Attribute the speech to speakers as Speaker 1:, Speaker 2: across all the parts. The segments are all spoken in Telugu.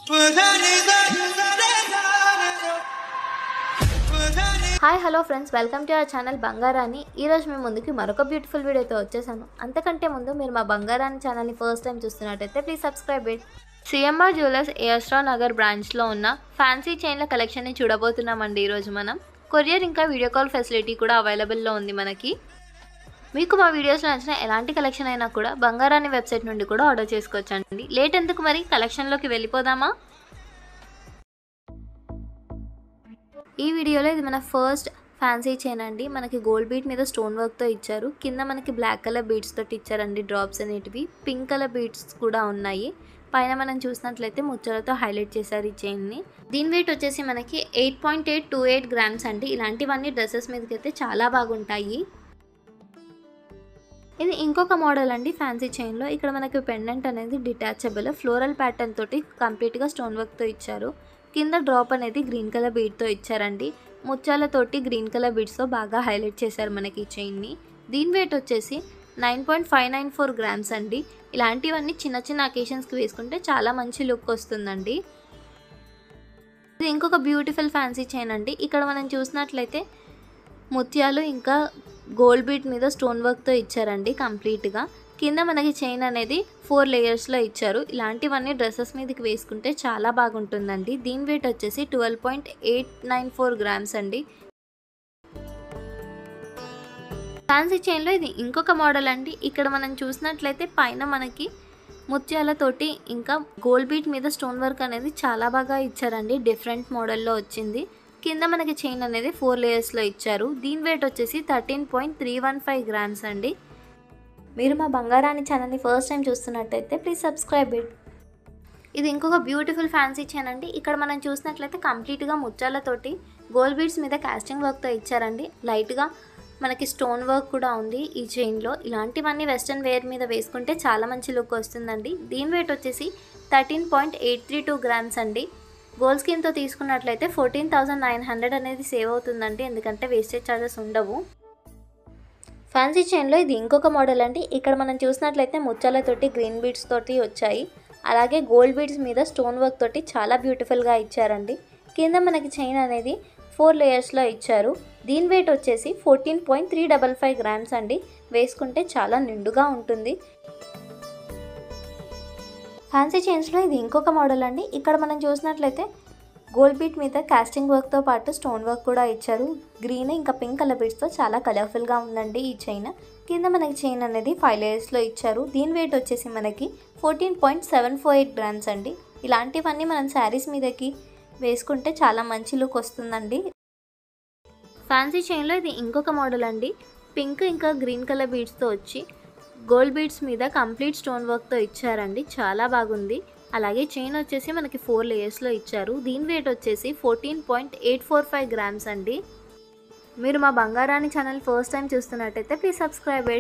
Speaker 1: hi hello friends welcome to our channel బంగారాన్ని ఈరోజు మేము ముందుకి మరొక బ్యూటిఫుల్ వీడియోతో వచ్చేసాను అంతకంటే ముందు మీరు మా బంగారాన్ని ఛానల్ని ఫస్ట్ టైం చూస్తున్నట్టయితే please subscribe it CMR jewellers ఏఎస్ట్రా నగర్ బ్రాంచ్లో ఉన్న ఫ్యాన్సీ చైన్ల కలెక్షన్ని చూడబోతున్నామండి ఈరోజు మనం కొరియర్ ఇంకా వీడియో కాల్ ఫెసిలిటీ కూడా అవైలబుల్లో ఉంది మనకి మీకు మా వీడియోస్లో నచ్చిన ఎలాంటి కలెక్షన్ అయినా కూడా బంగారాన్ని వెబ్సైట్ నుండి కూడా ఆర్డర్ చేసుకోవచ్చండి లేట్ ఎందుకు మరి కలెక్షన్లోకి వెళ్ళిపోదామా ఈ వీడియోలో ఇది మన ఫస్ట్ ఫ్యాన్సీ చైన్ అండి మనకి గోల్డ్ బీట్ మీద స్టోన్ వర్క్తో ఇచ్చారు కింద మనకి బ్లాక్ కలర్ బీడ్స్ తోటి ఇచ్చారండి డ్రాప్స్ అనేటివి పింక్ కలర్ బీడ్స్ కూడా ఉన్నాయి పైన మనం చూసినట్లయితే ముచ్చలతో హైలైట్ చేశారు ఈ చైన్ని దీని వెయిట్ వచ్చేసి మనకి eight point eight two eight grams అండి ఇలాంటివన్నీ డ్రెస్సెస్ మీదకి అయితే చాలా బాగుంటాయి ఇది ఇంకొక మోడల్ అండి ఫ్యాన్సీ చైన్లో ఇక్కడ మనకి పెండెంట్ అనేది డిటాచబుల్ ఫ్లోరల్ ప్యాటర్న్ తోటి కంప్లీట్గా స్టోన్ వర్క్తో ఇచ్చారు కింద డ్రాప్ అనేది గ్రీన్ కలర్ బీడ్తో ఇచ్చారండి ముత్యాలతోటి గ్రీన్ కలర్ బీడ్స్తో బాగా హైలైట్ చేశారు మనకి ఈ చైన్ని దీని వెయిట్ వచ్చేసి nine point five nine four grams అండి ఇలాంటివన్నీ చిన్న చిన్న అకేషన్స్కి వేసుకుంటే చాలా మంచి లుక్ వస్తుందండి ఇది ఇంకొక బ్యూటిఫుల్ ఫ్యాన్సీ చైన్ అండి ఇక్కడ మనం చూసినట్లయితే ముత్యాలు ఇంకా గోల్డ్ బీట్ మీద స్టోన్ వర్క్తో ఇచ్చారండి కంప్లీట్గా కింద మనకి చైన్ అనేది ఫోర్ లేయర్స్లో ఇచ్చారు ఇలాంటివన్నీ డ్రెస్సెస్ మీదకి వేసుకుంటే చాలా బాగుంటుందండి దీని వెయిట్ వచ్చేసి twelve point eight nine four grams అండి ఫ్యాన్సీ చైన్లో ఇది ఇంకొక మోడల్ అండి ఇక్కడ మనం చూసినట్లయితే పైన మనకి ముత్యాలతోటి ఇంకా గోల్డ్ బీట్ మీద స్టోన్ వర్క్ అనేది చాలా బాగా ఇచ్చారండి డిఫరెంట్ మోడల్లో వచ్చింది కింద మనకి చైన్ అనేది ఫోర్ లేయర్స్లో ఇచ్చారు దీని వెయిట్ వచ్చేసి thirteen point three one five grams అండి మీరు మా బంగారాన్ని ఛానల్ని ఫస్ట్ టైం చూస్తున్నట్టయితే ప్లీజ్ సబ్స్క్రైబ్ ఇట్ ఇది ఇంకొక బ్యూటిఫుల్ ఫ్యాన్సీ చైన్ అండి ఇక్కడ మనం చూసినట్లయితే కంప్లీట్గా ముత్యాలతోటి గోల్డ్ బీడ్స్ మీద కాస్టింగ్ వర్క్తో ఇచ్చారండి లైట్గా మనకి స్టోన్ వర్క్ కూడా ఉంది ఈ చైన్లో ఇలాంటివన్నీ వెస్ట్రన్ వేర్ మీద వేసుకుంటే చాలా మంచి లుక్ వస్తుందండి దీని వెయిట్ వచ్చేసి thirteen point eight three two grams అండి గోల్డ్ స్కీమ్తో తీసుకున్నట్లయితే ఫోర్టీన్ థౌజండ్ నైన్ హండ్రెడ్ అనేది సేవ్ అవుతుందండి ఎందుకంటే వేస్టేజ్ ఛార్జెస్ ఉండవు ఫ్యాన్సీ చైన్లో ఇది ఇంకొక మోడల్ అండి ఇక్కడ మనం చూసినట్లయితే ముత్యాలతోటి గ్రీన్ బీడ్స్ తోటి వచ్చాయి అలాగే గోల్డ్ బీడ్స్ మీద స్టోన్ వర్క్ తోటి చాలా బ్యూటిఫుల్గా ఇచ్చారండి కింద మనకి చైన్ అనేది ఫోర్ లేయర్స్లో ఇచ్చారు దీని వెయిట్ వచ్చేసి fourteen point three double five grams అండి వేసుకుంటే చాలా నిండుగా ఉంటుంది ఫ్యాన్సీ చైన్స్లో ఇది ఇంకొక మోడల్ అండి ఇక్కడ మనం చూసినట్లయితే గోల్డ్ బీట్ మీద కాస్టింగ్ వర్క్తో పాటు స్టోన్ వర్క్ కూడా ఇచ్చారు గ్రీన్ ఇంకా పింక్ కలర్ బీట్స్తో చాలా కలర్ఫుల్గా ఉందండి ఈ చైన్ కింద మనకి చైన్ అనేది ఫైవ్ లేయర్స్లో ఇచ్చారు దీని వెయిట్ వచ్చేసి మనకి fourteen point seven four eight grams అండి ఇలాంటివన్నీ మనం శారీస్ మీదకి వేసుకుంటే చాలా మంచి లుక్ వస్తుందండి ఫ్యాన్సీ చైన్లో ఇది ఇంకొక మోడల్ అండి పింక్ ఇంకా గ్రీన్ కలర్ బీడ్స్తో వచ్చి గోల్డ్ బీడ్స్ మీద కంప్లీట్ స్టోన్ వర్క్తో ఇచ్చారండి చాలా బాగుంది అలాగే చైన్ వచ్చేసి మనకి ఫోర్ లేయర్స్లో ఇచ్చారు దీని వెయిట్ వచ్చేసి fourteen point eight four five grams అండి మీరు మా బంగారాన్ని ఛానల్ ఫస్ట్ టైం చూస్తున్నట్టయితే ప్లీజ్ సబ్స్క్రైబ్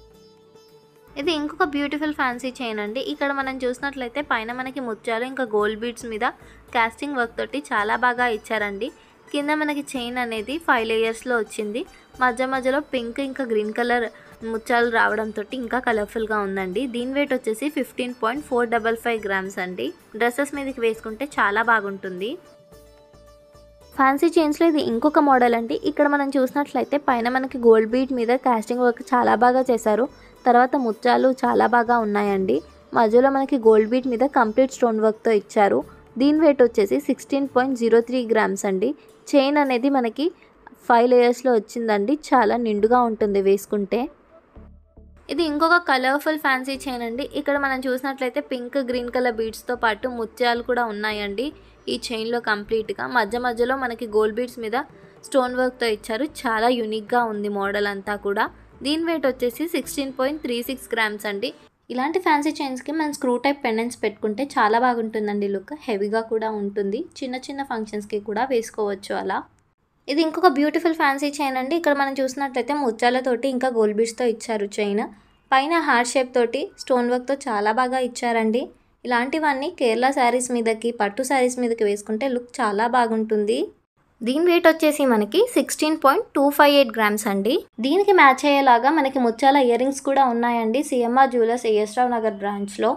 Speaker 1: ఇది ఇంకొక బ్యూటిఫుల్ ఫ్యాన్సీ చైన్ అండి ఇక్కడ మనం చూసినట్లయితే పైన మనకి ముత్యాలు ఇంకా గోల్డ్ బీడ్స్ మీద కాస్టింగ్ వర్క్ తోటి చాలా బాగా ఇచ్చారండి కింద మనకి చైన్ అనేది ఫైవ్ లేయర్స్లో వచ్చింది మధ్య మధ్యలో పింక్ ఇంకా గ్రీన్ కలర్ ముత్యాలు రావడంతో ఇంకా కలర్ఫుల్గా ఉందండి దీని వెయిట్ వచ్చేసి fifteen point four double five grams అండి డ్రెస్సెస్ మీదకి వేసుకుంటే చాలా బాగుంటుంది ఫ్యాన్సీ చైన్స్లో ఇది ఇంకొక మోడల్ అండి ఇక్కడ మనం చూసినట్లయితే పైన మనకి గోల్డ్ బీట్ మీద కాస్టింగ్ వర్క్ చాలా బాగా చేశారు తర్వాత ముత్యాలు చాలా బాగా ఉన్నాయండి మధ్యలో మనకి గోల్డ్ బీట్ మీద కంప్లీట్ స్టోన్ వర్క్తో ఇచ్చారు దీని వెయిట్ వచ్చేసి sixteen point zero three grams అండి చైన్ అనేది మనకి ఫైవ్ లేయర్స్లో వచ్చిందండి చాలా నిండుగా ఉంటుంది వేసుకుంటే ఇది ఇంకొక కలర్ఫుల్ ఫ్యాన్సీ చైన్ అండి ఇక్కడ మనం చూసినట్లయితే పింక్ గ్రీన్ కలర్ బీడ్స్తో పాటు ముత్యాలు కూడా ఉన్నాయండి ఈ చైన్లో కంప్లీట్గా మధ్య మధ్యలో మనకి గోల్డ్ బీడ్స్ మీద స్టోన్ వర్క్తో ఇచ్చారు చాలా యూనిక్గా ఉంది మోడల్ అంతా కూడా దీని వెయిట్ వచ్చేసి sixteen point three six grams అండి ఇలాంటి ఫ్యాన్సీ చైన్స్కి మనం స్క్రూ టైప్ పెండెంట్స్ పెట్టుకుంటే చాలా బాగుంటుందండి లుక్ హెవీగా కూడా ఉంటుంది చిన్న చిన్న ఫంక్షన్స్కి కూడా వేసుకోవచ్చు అలా ఇది ఇంకొక బ్యూటిఫుల్ ఫ్యాన్సీ చైన్ అండి ఇక్కడ మనం చూసినట్లయితే ముత్యాలతోటి ఇంకా గోల్డ్ బీడ్స్తో ఇచ్చారు చైన్ పైన హార్ట్ షేప్ తోటి స్టోన్ వర్క్తో చాలా బాగా ఇచ్చారండి ఇలాంటివన్నీ కేరళ శారీస్ మీదకి పట్టు శారీస్ మీదకి వేసుకుంటే లుక్ చాలా బాగుంటుంది దీని వెయిట్ వచ్చేసి మనకి sixteen point two five eight grams అండి దీనికి మ్యాచ్ అయ్యేలాగా మనకి ముత్యాల ఇయర్ రింగ్స్ కూడా ఉన్నాయండి CMR jewellers A S Rao Nagar బ్రాంచ్లో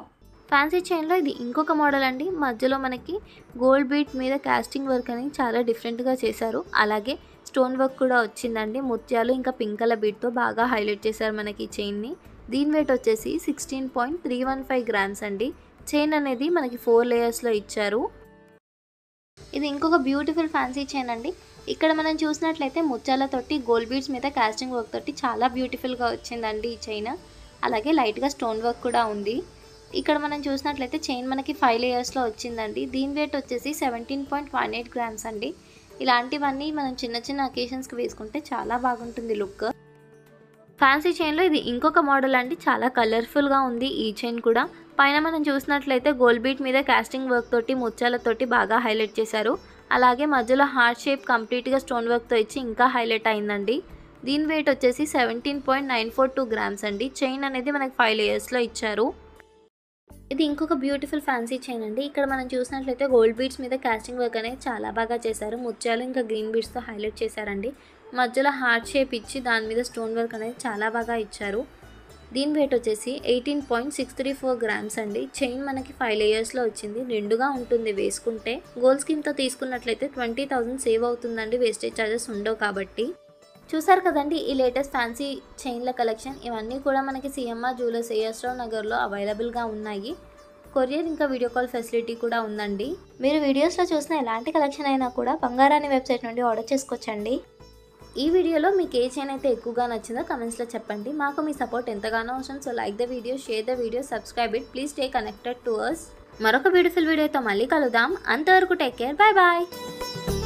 Speaker 1: ఫ్యాన్సీ చైన్లో ఇది ఇంకొక మోడల్ అండి మధ్యలో మనకి గోల్డ్ బీట్ మీద కాస్టింగ్ వర్క్ అనేది చాలా డిఫరెంట్గా చేశారు అలాగే స్టోన్ వర్క్ కూడా వచ్చిందండి ముత్యాలు ఇంకా పింక్ కలర్ బీట్తో బాగా హైలైట్ చేశారు మనకి ఈ చైన్ని దీని వెయిట్ వచ్చేసి sixteen point three one five grams అండి చైన్ అనేది మనకి ఫోర్ లేయర్స్లో ఇచ్చారు ఇది ఇంకొక బ్యూటిఫుల్ ఫ్యాన్సీ చైన్ అండి ఇక్కడ మనం చూసినట్లయితే ముత్యాలతోటి గోల్డ్ బీడ్స్ మీద కాస్టింగ్ వర్క్ తోటి చాలా బ్యూటిఫుల్గా వచ్చిందండి ఈ చైన్ అలాగే లైట్గా స్టోన్ వర్క్ కూడా ఉంది ఇక్కడ మనం చూసినట్లయితే చైన్ మనకి ఫైవ్ లేయర్స్లో వచ్చిందండి దీని వెయిట్ వచ్చేసి seventeen point one eight grams అండి ఇలాంటివన్నీ మనం చిన్న చిన్న అకేషన్స్కి వేసుకుంటే చాలా బాగుంటుంది లుక్ ఫ్యాన్సీ చైన్లో ఇది ఇంకొక మోడల్ అండి చాలా కలర్ఫుల్గా ఉంది ఈ చైన్ కూడా పైన మనం చూసినట్లయితే గోల్డ్ బీట్ మీద కాస్టింగ్ వర్క్ తోటి ముత్యాలతోటి బాగా హైలైట్ చేశారు అలాగే మధ్యలో హార్ట్ షేప్ కంప్లీట్గా స్టోన్ వర్క్తో ఇచ్చి ఇంకా హైలైట్ అయిందండి దీని వెయిట్ వచ్చేసి seventeen point nine four two grams అండి చైన్ అనేది మనకి ఫైవ్ లేయర్స్లో ఇచ్చారు ఇది ఇంకొక బ్యూటిఫుల్ ఫ్యాన్సీ చైన్ అండి ఇక్కడ మనం చూసినట్లయితే గోల్డ్ బీడ్స్ మీద కాస్టింగ్ వర్క్ అనేది చాలా బాగా చేశారు ముత్యాలు ఇంకా గ్రీన్ బీడ్స్తో హైలైట్ చేశారండి మధ్యలో హార్ట్ షేప్ ఇచ్చి దాని మీద స్టోన్ వర్క్ అనేది చాలా బాగా ఇచ్చారు దీని వెయిట్ వచ్చేసి eighteen point six three four grams అండి చైన్ మనకి ఫైవ్ లేయర్స్లో వచ్చింది నిండుగా ఉంటుంది వేసుకుంటే గోల్డ్ స్కీమ్తో తీసుకున్నట్లయితే ట్వంటీ థౌసండ్ సేవ్ అవుతుందండి వేస్టేజ్ ఛార్జెస్ ఉండవు కాబట్టి చూసారు కదండి ఈ లేటెస్ట్ ఫ్యాన్సీ చైన్ల కలెక్షన్ ఇవన్నీ కూడా మనకి సిఎంఆర్ జ్యువెలర్స్ ఏఎస్రావు నగర్లో అవైలబుల్గా ఉన్నాయి కొరియర్ ఇంకా వీడియో కాల్ ఫెసిలిటీ కూడా ఉందండి మీరు వీడియోస్లో చూసిన ఎలాంటి కలెక్షన్ అయినా కూడా బంగారాని వెబ్సైట్ నుండి ఆర్డర్ చేసుకోవచ్చండి ఈ వీడియోలో మీకు ఏ చైన్ అయితే ఎక్కువగా నచ్చిందో కమెంట్స్లో చెప్పండి మాకు మీ సపోర్ట్ ఎంతగానో అవసరం so like the video share the video subscribe it please stay connected to us మరొక బ్యూటిఫుల్ వీడియోతో మళ్ళీ కలుద్దాం అంతవరకు టేక్ కేర్ బాయ్ బాయ్